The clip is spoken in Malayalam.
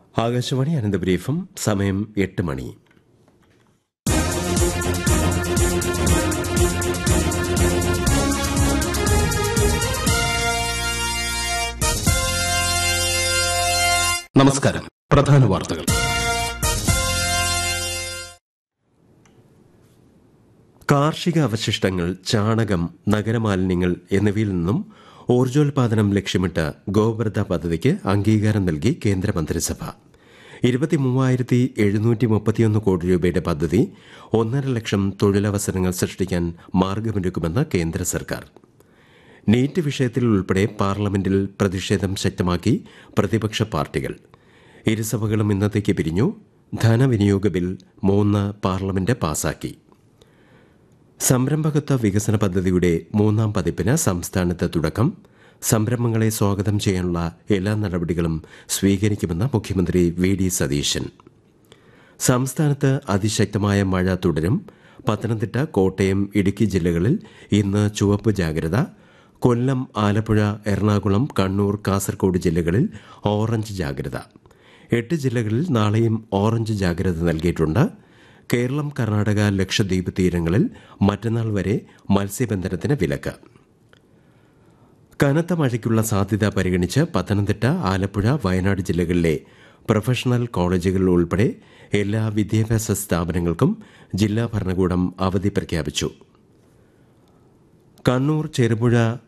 ആകാശവാണി അനന്തപുരി എഫ് എം സമയം എട്ട് മണി നമസ്കാരം പ്രധാന വാർത്തകൾ കാർഷിക അവശിഷ്ടങ്ങൾ ചാണകം നഗരമാലിന്യങ്ങൾ എന്നിവയിൽ നിന്നും ഊർജോൽപാദനം ലക്ഷ്യമിട്ട് ഗോവർദ്ധ പദ്ധതിക്ക് അംഗീകാരം നൽകി കേന്ദ്രമന്ത്രിസഭ ഇരുപത്തിമൂവായിരത്തി എഴുന്നൂറ്റി മുപ്പത്തിയൊന്ന് കോടി രൂപയുടെ പദ്ധതി ഒന്നര ലക്ഷം തൊഴിലവസരങ്ങൾ സൃഷ്ടിക്കാൻ മാർഗമൊരുക്കുമെന്ന് കേന്ദ്ര സർക്കാർ നീറ്റ് വിഷയത്തിൽ ഉൾപ്പെടെ പാർലമെന്റിൽ പ്രതിഷേധം ശക്തമാക്കി പ്രതിപക്ഷ പാർട്ടികൾ ഇരുസഭകളും ഇന്നത്തേക്ക് പിരിഞ്ഞു ധനവിനിയോഗ ബിൽ മൂന്ന് പാർലമെന്റ് പാസാക്കി സംരംഭകത്വ വികസന പദ്ധതിയുടെ മൂന്നാം പതിപ്പിന് സംസ്ഥാനത്ത് തുടക്കം സംരംഭങ്ങളെ സ്വാഗതം ചെയ്യാനുള്ള എല്ലാ നടപടികളും സ്വീകരിക്കുമെന്ന് മുഖ്യമന്ത്രി വി ഡി സതീശൻ സംസ്ഥാനത്ത് അതിശക്തമായ മഴ തുടരും പത്തനംതിട്ട കോട്ടയം ഇടുക്കി ജില്ലകളിൽ ഇന്ന് ചുവപ്പ് ജാഗ്രത കൊല്ലം ആലപ്പുഴ എറണാകുളം കണ്ണൂർ കാസർഗോഡ് ജില്ലകളിൽ ഓറഞ്ച് ജാഗ്രത എട്ട് ജില്ലകളിൽ നാളെയും ഓറഞ്ച് ജാഗ്രത നൽകിയിട്ടുണ്ട് കേരളം കർണാടക ലക്ഷദ്വീപ് തീരങ്ങളിൽ മറ്റന്നാൾ വരെ മത്സ്യബന്ധനത്തിന് വിലക്ക് കനത്ത മഴയ്ക്കുള്ള സാധ്യത പരിഗണിച്ച് പത്തനംതിട്ട ആലപ്പുഴ വയനാട് ജില്ലകളിലെ പ്രൊഫഷണൽ കോളേജുകൾ ഉൾപ്പെടെ എല്ലാ വിദ്യാഭ്യാസ സ്ഥാപനങ്ങൾക്കും ജില്ലാ ഭരണകൂടം അവധി പ്രഖ്യാപിച്ചു കണ്ണൂർ ചെറുപുഴ